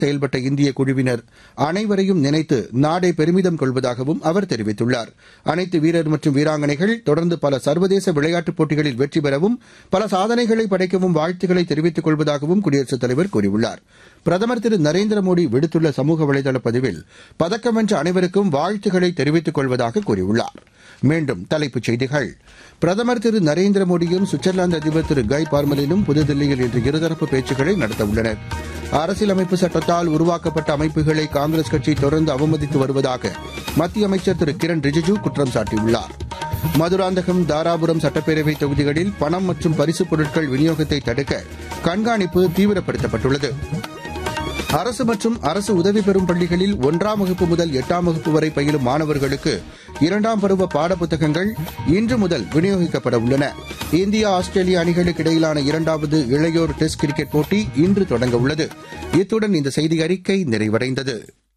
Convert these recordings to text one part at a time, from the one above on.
செயல்பட்ட இந்திய குழுவினர் அனைவரையும் நினைத்து நாடே பெருமிதம் கொள்வதாகவும் அவர் தெரிவித்துள்ளார் அனைத்து வீரர் மற்றும் வீராங்கனைகள் தொடர்ந்து பல சர்வதேச விளையாட்டுப் போட்டிகளில் வெற்றி பெறவும் பல சாதனைகளை படைக்கவும் வாழ்த்துக்களை தெரிவித்துக் கொள்வதாகவும் குடியரசுத் தலைவர் கூறியுள்ளார் பிரதமர் திரு நரேந்திர மோடி விடுத்துள்ள சமூக வலைதள பதிவில் பதக்கம் வென்ற அனைவருக்கும் வாழ்த்துக்களை தெரிவித்துக் கொள்வதாக கூறியுள்ளார் மீண்டும் தலைப்புச் செய்திகள் பிரதமர் திரு நரேந்திர மோடியும் சுவிட்சர்லாந்து அதிபர் திரு கை பார்மலினும் புதுதில்லியில் இன்று இருதரப்பு பேச்சுக்களை நடத்தவுள்ளனர் அரசியலமைப்பு சட்டத்தால் உருவாக்கப்பட்ட அமைப்புகளை காங்கிரஸ் கட்சி தொடர்ந்து அவமதித்து வருவதாக மத்திய அமைச்சர் திரு கிரண் ரிஜிஜூ குற்றம் சாட்டியுள்ளார் மதுராந்தகம் தாராபுரம் சட்டப்பேரவை தொகுதிகளில் பணம் மற்றும் பரிசுப் பொருட்கள் விநியோகத்தை தடுக்க கண்காணிப்பு தீவிரப்படுத்தப்பட்டுள்ளது அரசு மற்றும் அரசு உதவி பெறும் பள்ளிகளில் ஒன்றாம் வகுப்பு முதல் எட்டாம் வகுப்பு வரை பயிலும் மாணவர்களுக்கு இரண்டாம் பருவ பாடப்புத்தகங்கள் இன்று முதல் விநியோகிக்கப்பட உள்ளன இந்தியா ஆஸ்திரேலிய அணிகளுக்கு இடையிலான இரண்டாவது இளையோர் டெஸ்ட் கிரிக்கெட் போட்டி இன்று தொடங்க உள்ளது இத்துடன் இந்த செய்தி அறிக்கை நிறைவடைந்தது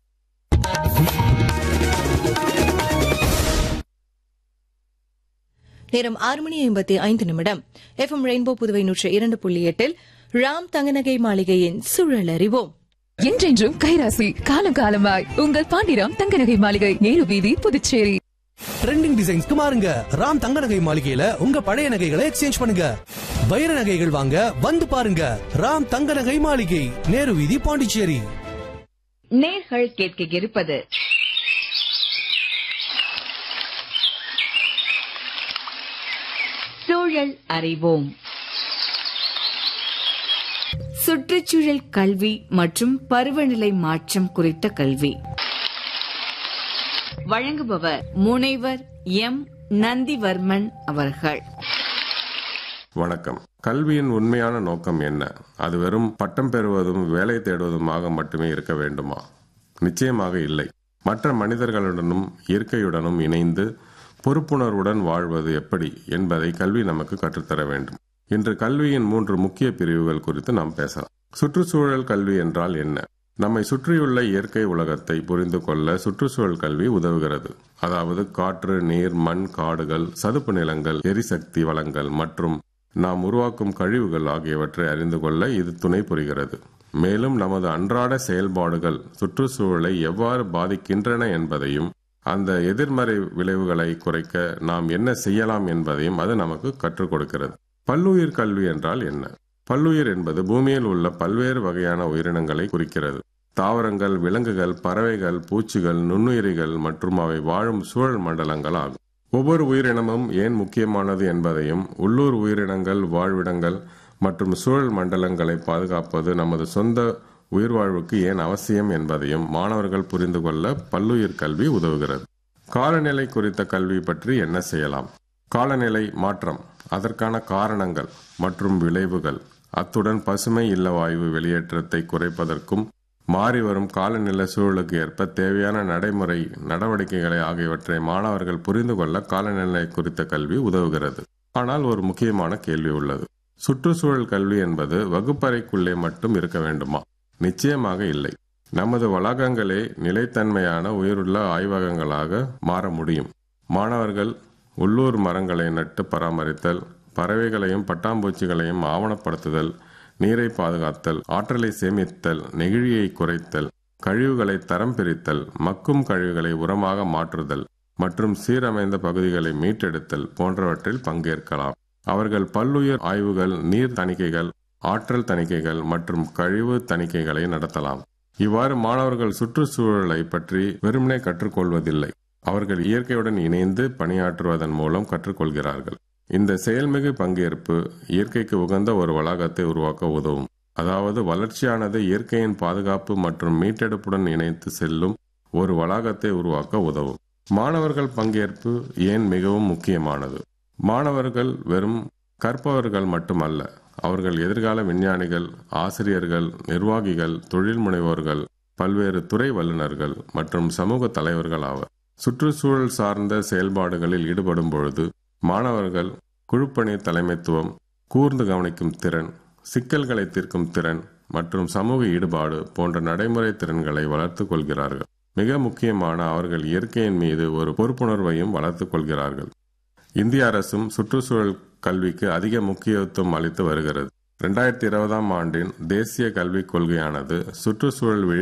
நேரம் ஆறு மணி ஐம்பத்தி ஐந்து நிமிடம் எஃப்எம் ரெயின்போ புதுவை நூற்று இரண்டு புள்ளி எட்டில் ராம் தங்கநகை மாளிகையின் சூழல் அறிவோம் என்றென்றும் கைராசி காலம் காலமாய் உங்கள் பாண்டிராம் தங்கநகை மாளிகை நேரு வீதி புதுச்சேரி ட்ரெண்டிங் டிசைன்ஸ்க்கு மாறுங்க ராம் தங்க நகை மாளிகையில உங்க பழைய நகைகளை எக்ஸ்சேஞ்ச் பண்ணுங்க வைர நகைகள் வாங்க வந்து பாருங்க ராம் தங்க நகை மாளிகை நேரு வீதி பாண்டிச்சேரி நேர்கள் கேட்க இருப்பது சூழல் அறிவோம் சுற்றுச்சூழல் கல்வி மற்றும் பருவநிலை மாற்றம் குறித்த கல்வி வழங்குபவர் முனைவர் எம் நந்திவர்மன் அவர்கள் வணக்கம் கல்வியின் உண்மையான நோக்கம் என்ன அது வெறும் பட்டம் பெறுவதும் வேலை தேடுவதுமாக மட்டுமே இருக்க வேண்டுமா நிச்சயமாக இல்லை மற்ற மனிதர்களுடனும் இயற்கையுடனும் இணைந்து பொறுப்புணர்வுடன் வாழ்வது எப்படி என்பதை கல்வி நமக்கு கற்றுத்தர வேண்டும் இன்று கல்வியின் மூன்று முக்கிய பிரிவுகள் குறித்து நாம் பேசலாம் சுற்றுச்சூழல் கல்வி என்றால் என்ன நம்மை சுற்றியுள்ள இயற்கை உலகத்தை புரிந்து கொள்ள சுற்றுச்சூழல் கல்வி உதவுகிறது அதாவது காற்று நீர் மண் காடுகள் சதுப்பு நிலங்கள் எரிசக்தி வளங்கள் மற்றும் நாம் உருவாக்கும் கழிவுகள் ஆகியவற்றை அறிந்து கொள்ள இது துணை புரிகிறது மேலும் நமது அன்றாட செயல்பாடுகள் சுற்றுச்சூழலை எவ்வாறு பாதிக்கின்றன என்பதையும் அந்த எதிர்மறை விளைவுகளை குறைக்க நாம் என்ன செய்யலாம் என்பதையும் அது நமக்கு கற்றுக் கொடுக்கிறது பல்லுயிர் கல்வி என்றால் என்ன பல்லுயிர் என்பது பூமியில் உள்ள பல்வேறு வகையான உயிரினங்களை குறிக்கிறது தாவரங்கள் விலங்குகள் பறவைகள் பூச்சிகள் நுண்ணுயிரிகள் மற்றும் அவை வாழும் சூழல் மண்டலங்கள் ஆகும் ஒவ்வொரு உயிரினமும் ஏன் முக்கியமானது என்பதையும் உள்ளூர் உயிரினங்கள் வாழ்விடங்கள் மற்றும் சூழல் மண்டலங்களை பாதுகாப்பது நமது சொந்த உயிர்வாழ்வுக்கு ஏன் அவசியம் என்பதையும் மாணவர்கள் புரிந்து கொள்ள பல்லுயிர் கல்வி உதவுகிறது காலநிலை குறித்த கல்வி பற்றி என்ன செய்யலாம் காலநிலை மாற்றம் அதற்கான காரணங்கள் மற்றும் விளைவுகள் அத்துடன் பசுமை இல்ல வாயு வெளியேற்றத்தை குறைப்பதற்கும் மாறி வரும் காலநிலை சூழலுக்கு ஏற்ப தேவையான நடைமுறை நடவடிக்கைகளை ஆகியவற்றை மாணவர்கள் புரிந்து கொள்ள காலநிலை குறித்த கல்வி உதவுகிறது ஆனால் ஒரு முக்கியமான கேள்வி உள்ளது சுற்றுச்சூழல் கல்வி என்பது வகுப்பறைக்குள்ளே மட்டும் இருக்க வேண்டுமா நிச்சயமாக இல்லை நமது வளாகங்களே நிலைத்தன்மையான உயிருள்ள ஆய்வகங்களாக மாற முடியும் மாணவர்கள் உள்ளூர் மரங்களை நட்டு பராமரித்தல் பறவைகளையும் பட்டாம்பூச்சிகளையும் ஆவணப்படுத்துதல் நீரை பாதுகாத்தல் ஆற்றலை சேமித்தல் நெகிழியை குறைத்தல் கழிவுகளை தரம் பிரித்தல் மக்கும் கழிவுகளை உரமாக மாற்றுதல் மற்றும் சீரமைந்த பகுதிகளை மீட்டெடுத்தல் போன்றவற்றில் பங்கேற்கலாம் அவர்கள் பல்லுயிர் ஆய்வுகள் நீர் தணிக்கைகள் ஆற்றல் தணிக்கைகள் மற்றும் கழிவு தணிக்கைகளை நடத்தலாம் இவ்வாறு மாணவர்கள் சுற்றுச்சூழலை பற்றி வெறுமனே கற்றுக்கொள்வதில்லை அவர்கள் இயற்கையுடன் இணைந்து பணியாற்றுவதன் மூலம் கற்றுக்கொள்கிறார்கள் இந்த செயல்மிகு பங்கேற்பு இயற்கைக்கு உகந்த ஒரு வளாகத்தை உருவாக்க உதவும் அதாவது வளர்ச்சியானது இயற்கையின் பாதுகாப்பு மற்றும் மீட்டெடுப்புடன் இணைத்து செல்லும் ஒரு வளாகத்தை உருவாக்க உதவும் மாணவர்கள் பங்கேற்பு ஏன் மிகவும் முக்கியமானது மாணவர்கள் வெறும் கற்பவர்கள் மட்டுமல்ல அவர்கள் எதிர்கால விஞ்ஞானிகள் ஆசிரியர்கள் நிர்வாகிகள் தொழில் முனைவோர்கள் பல்வேறு துறை வல்லுநர்கள் மற்றும் சமூக தலைவர்கள் ஆவர் சுற்றுச்சூழல் சார்ந்த செயல்பாடுகளில் ஈடுபடும் பொழுது மாணவர்கள் குழுப்பணி தலைமைத்துவம் கூர்ந்து கவனிக்கும் திறன் சிக்கல்களை தீர்க்கும் திறன் மற்றும் சமூக ஈடுபாடு போன்ற நடைமுறை திறன்களை வளர்த்துக் கொள்கிறார்கள் மிக முக்கியமான அவர்கள் இயற்கையின் மீது ஒரு பொறுப்புணர்வையும் வளர்த்துக் கொள்கிறார்கள் இந்திய அரசும் சுற்றுச்சூழல் கல்விக்கு அதிக முக்கியத்துவம் அளித்து வருகிறது ரெண்டாயிரத்தி இருபதாம் ஆண்டின் தேசிய கல்விக் கொள்கையானது சுற்றுச்சூழல்